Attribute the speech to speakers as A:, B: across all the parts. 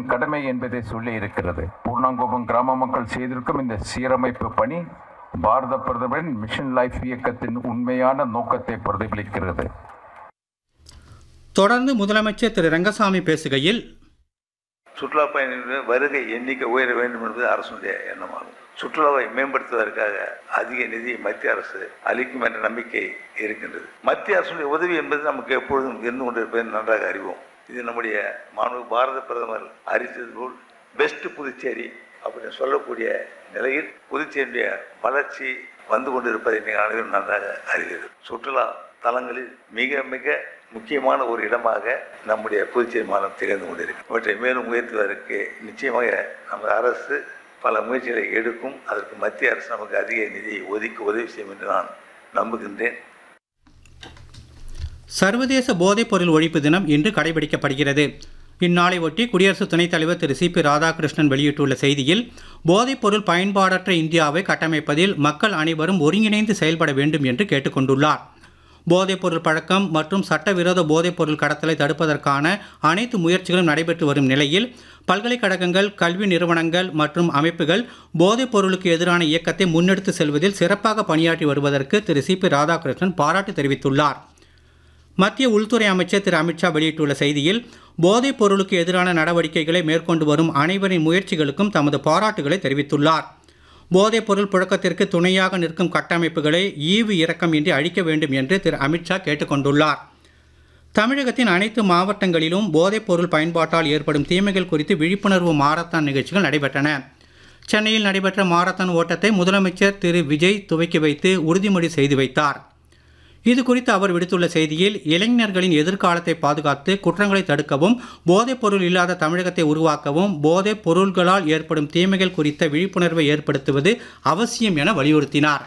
A: அரசின் கடமை என்பதை சொல்லி இருக்கிறது பூர்ணாங்குப்பம் கிராம மக்கள் செய்திருக்கும் இந்த சீரமைப்பு பணி பாரத பிரதமரின் மிஷன் லைஃப் இயக்கத்தின் உண்மையான நோக்கத்தை பிரதிபலிக்கிறது
B: தொடர்ந்து முதலமைச்சர் திரு ரங்கசாமி பேசுகையில்
C: சுற்றுலா பயணிகளின் வருகை எண்ணிக்கை உயர வேண்டும் என்பது அரசுடைய எண்ணமாகும் சுற்றுலாவை மேம்படுத்துவதற்காக அதிக நிதி மத்திய அரசு அளிக்கும் என்ற நம்பிக்கை இருக்கின்றது மத்திய அரசுடைய உதவி என்பது நமக்கு எப்பொழுதும் இருந்து கொண்டிருப்பதை நன்றாக அறிவோம் இது நம்முடைய மாண்பு பாரத பிரதமர் அறிவித்தது போல் பெஸ்ட் புதுச்சேரி அப்படின்னு சொல்லக்கூடிய நிலையில் புதுச்சேரியுடைய வளர்ச்சி வந்து கொண்டிருப்பதை நீங்கள் அனைவரும் நன்றாக அறிவீர்கள் சுற்றுலா தலங்களில் மிக மிக முக்கியமான ஒரு இடமாக நம்முடைய புதுச்சேரி மாநிலம் திகழ்ந்து கொண்டிருக்கு இவற்றை மேலும் உயர்த்துவதற்கு நிச்சயமாக நமது அரசு பல முயற்சிகளை எடுக்கும் அதற்கு மத்திய அரசு நமக்கு அதிக நிதியை ஒதுக்கி உதவி செய்யும் என்று நான் நம்புகின்றேன்
B: சர்வதேச போதைப்பொருள் ஒழிப்பு தினம் இன்று கடைபிடிக்கப்படுகிறது இந்நாளை ஒட்டி குடியரசு துணைத் தலைவர் திரு சி பி ராதாகிருஷ்ணன் வெளியிட்டுள்ள செய்தியில் போதைப்பொருள் பயன்பாடற்ற இந்தியாவை கட்டமைப்பதில் மக்கள் அனைவரும் ஒருங்கிணைந்து செயல்பட வேண்டும் என்று கேட்டுக்கொண்டுள்ளார் போதைப்பொருள் பழக்கம் மற்றும் சட்டவிரோத போதைப்பொருள் கடத்தலை தடுப்பதற்கான அனைத்து முயற்சிகளும் நடைபெற்று வரும் நிலையில் பல்கலைக்கழகங்கள் கல்வி நிறுவனங்கள் மற்றும் அமைப்புகள் போதைப் பொருளுக்கு எதிரான இயக்கத்தை முன்னெடுத்து செல்வதில் சிறப்பாக பணியாற்றி வருவதற்கு திரு சி பி ராதாகிருஷ்ணன் பாராட்டு தெரிவித்துள்ளார் மத்திய உள்துறை அமைச்சர் திரு அமித்ஷா வெளியிட்டுள்ள செய்தியில் போதைப் பொருளுக்கு எதிரான நடவடிக்கைகளை மேற்கொண்டு வரும் அனைவரின் முயற்சிகளுக்கும் தமது பாராட்டுகளை தெரிவித்துள்ளார் போதைப் பொருள் புழக்கத்திற்கு துணையாக நிற்கும் கட்டமைப்புகளை ஈவு இரக்கம் இன்றி அழிக்க வேண்டும் என்று திரு அமித்ஷா கேட்டுக்கொண்டுள்ளார் தமிழகத்தின் அனைத்து மாவட்டங்களிலும் போதைப் பொருள் பயன்பாட்டால் ஏற்படும் தீமைகள் குறித்து விழிப்புணர்வு மாரத்தான் நிகழ்ச்சிகள் நடைபெற்றன சென்னையில் நடைபெற்ற மாரத்தான் ஓட்டத்தை முதலமைச்சர் திரு விஜய் துவக்கி வைத்து உறுதிமொழி செய்து வைத்தார் இது குறித்து அவர் விடுத்துள்ள செய்தியில் இளைஞர்களின் எதிர்காலத்தை பாதுகாத்து குற்றங்களை தடுக்கவும் போதைப் பொருள் இல்லாத தமிழகத்தை உருவாக்கவும் போதைப் பொருள்களால் ஏற்படும் தீமைகள் குறித்த விழிப்புணர்வை ஏற்படுத்துவது அவசியம் என வலியுறுத்தினார்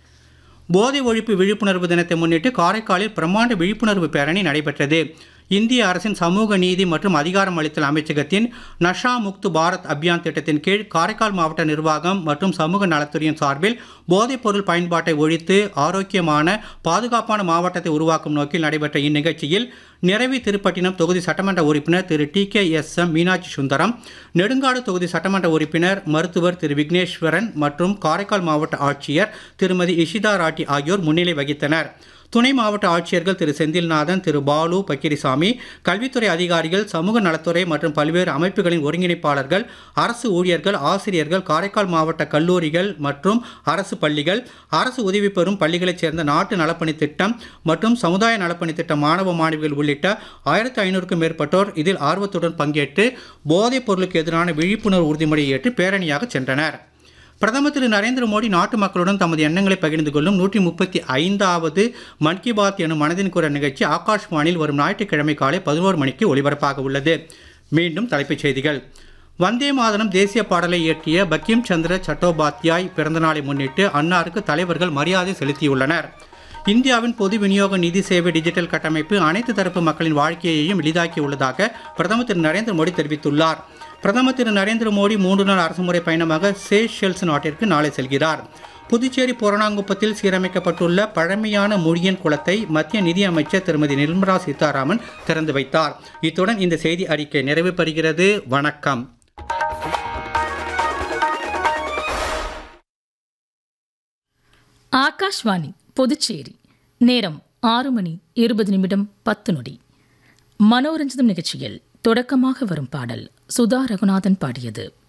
B: போதை ஒழிப்பு விழிப்புணர்வு தினத்தை முன்னிட்டு காரைக்காலில் பிரம்மாண்ட விழிப்புணர்வு பேரணி நடைபெற்றது இந்திய அரசின் சமூக நீதி மற்றும் அதிகாரம் அளித்தல் அமைச்சகத்தின் நஷா முக்து பாரத் அபியான் திட்டத்தின் கீழ் காரைக்கால் மாவட்ட நிர்வாகம் மற்றும் சமூக நலத்துறையின் சார்பில் போதைப் பொருள் பயன்பாட்டை ஒழித்து ஆரோக்கியமான பாதுகாப்பான மாவட்டத்தை உருவாக்கும் நோக்கில் நடைபெற்ற இந்நிகழ்ச்சியில் நிறவி திருப்பட்டினம் தொகுதி சட்டமன்ற உறுப்பினர் Thiru T K S M Meenakshi Sundaram Nedungadu தொகுதி சட்டமன்ற உறுப்பினர் மருத்துவர் திரு விக்னேஸ்வரன் மற்றும் காரைக்கால் மாவட்ட ஆட்சியர் திருமதி இஷிதா ராட்டி ஆகியோர் முன்னிலை வகித்தனர் துணை மாவட்ட ஆட்சியர்கள் திரு செந்தில்நாதன் திரு பாலு பக்கிரிசாமி கல்வித்துறை அதிகாரிகள் சமூக நலத்துறை மற்றும் பல்வேறு அமைப்புகளின் ஒருங்கிணைப்பாளர்கள் அரசு ஊழியர்கள் ஆசிரியர்கள் காரைக்கால் மாவட்ட கல்லூரிகள் மற்றும் அரசு பள்ளிகள் அரசு உதவி பெறும் பள்ளிகளைச் சேர்ந்த நாட்டு நலப்பணி திட்டம் மற்றும் சமுதாய நலப்பணி திட்ட மாணவ மாணவிகள் உள்ளிட்ட ஆயிரத்தி ஐநூறுக்கும் மேற்பட்டோர் இதில் ஆர்வத்துடன் பங்கேற்று போதைப் பொருளுக்கு எதிரான விழிப்புணர்வு உறுதிமொழியை ஏற்று பேரணியாக சென்றனர் பிரதமர் திரு நரேந்திர மோடி நாட்டு மக்களுடன் தமது எண்ணங்களை பகிர்ந்து கொள்ளும் நூற்றி முப்பத்தி ஐந்தாவது மன் கி பாத் எனும் மனதின் குரல் நிகழ்ச்சி ஆகாஷ்வாணியில் வரும் ஞாயிற்றுக்கிழமை காலை பதினோரு மணிக்கு ஒலிபரப்பாக உள்ளது மீண்டும் தலைப்புச் செய்திகள் வந்தே மாதரம் தேசிய பாடலை இயற்றிய பக்கிம் சந்திர சட்டோபாத்யாய் பிறந்தநாளை முன்னிட்டு அன்னாருக்கு தலைவர்கள் மரியாதை செலுத்தியுள்ளனர் இந்தியாவின் பொது விநியோக நிதி சேவை டிஜிட்டல் கட்டமைப்பு அனைத்து தரப்பு மக்களின் வாழ்க்கையையும் எளிதாக்கியுள்ளதாக பிரதமர் திரு நரேந்திர மோடி தெரிவித்துள்ளார் பிரதமர் திரு நரேந்திர மோடி மூன்று நாள் அரசுமுறை பயணமாக சேஷெல்ஸ் நாட்டிற்கு நாளை செல்கிறார் புதுச்சேரி பூரணாங்குப்பத்தில் சீரமைக்கப்பட்டுள்ள பழமையான மொழியன் குளத்தை மத்திய நிதியமைச்சர் திருமதி நிர்மலா சீதாராமன் திறந்து வைத்தார் இத்துடன் இந்த செய்தி அறிக்கை நிறைவு பெறுகிறது வணக்கம்
D: ஆகாஷ்வாணி புதுச்சேரி நேரம் ஆறு மணி இருபது நிமிடம் பத்து நொடி மனோரஞ்சிதம் நிகழ்ச்சியில் தொடக்கமாக வரும் பாடல் சுதா ரகுநாதன் பாடியது